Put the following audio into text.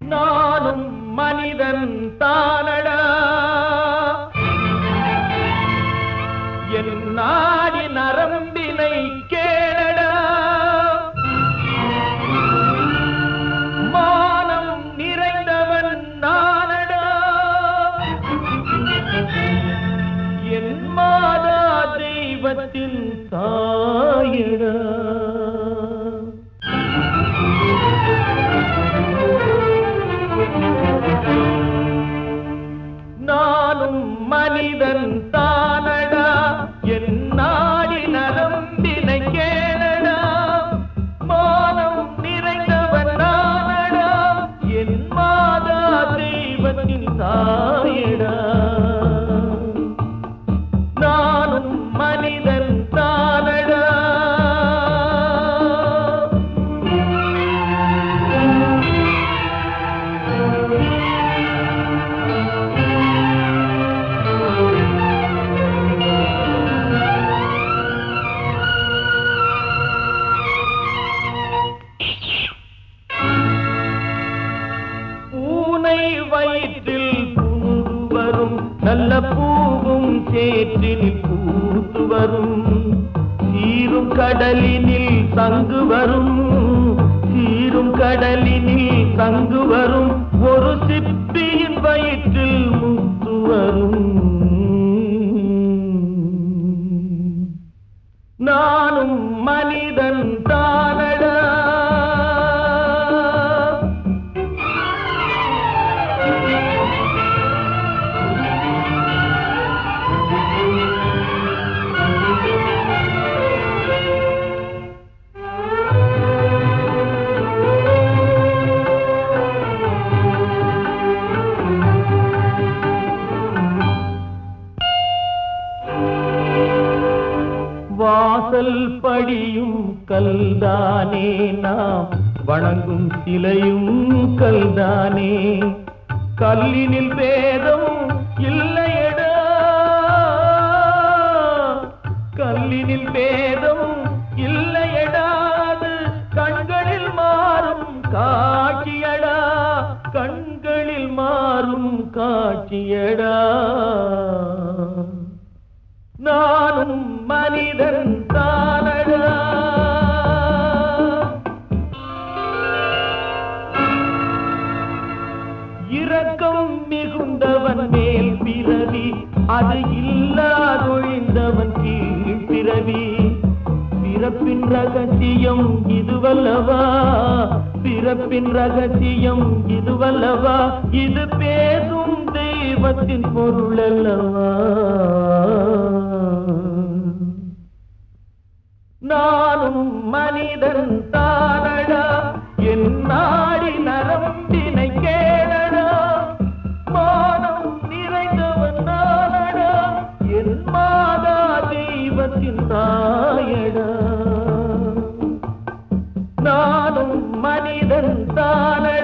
நானும் மனிதன் தானடா என் நாடி நரம்பினை கேளடா மானம் நிறைந்தவன் நானடா என் மாதா தெய்வத்தின் தாயடா நானும் மனிதன் தானடா என் நாடி நரம்பினை கேளடா மானம் நிறைந்தவன் நானடா என் மாதா தெய்வத்தின் தாயடா நானும் மனிதன் தானடா பூனை வயிற்றில் புகுந்து வரும் நல்ல பூவும் சேற்றில் பூத்து வரும் சீரும் கடலினில் தங்கு வரும் சீரும் கடலினில் தங்கு வரும் ஒரு சிப்பியின் வயிற்றில் முத்து வரும் நானும் மனிதன் தானடா வாசல் படியும் கல்தானே நாம் வணங்கும் சிலையும் கல்தானே கல்லினில் பேதம் இல்லையடா கல்லினில் பேதம் இல்லையடா அது கண்களில் மாறும் காட்சியடா கண்களில் மாறும் காட்சியடா நானும் மனிதன் தானடா இரக்கம் மிகுந்தவன் மேல் பிறவி அது இல்லாதொழிந்தவன் கீழ் பிறவி பிறப்பின் ரகசியம் இதுவல்லவா பிறப்பின் ரகசியம் இதுவல்லவா இது பேசும் தெய்வத்தின் பொருள் அல்லவா நானும் மனிதன் தானடா என் நாடி நரம்பினை கேளடா மானம் நிறைந்தவன் நானடா என் மாதா தெய்வத்தின் தாயடா நானும் மனிதன் தானடா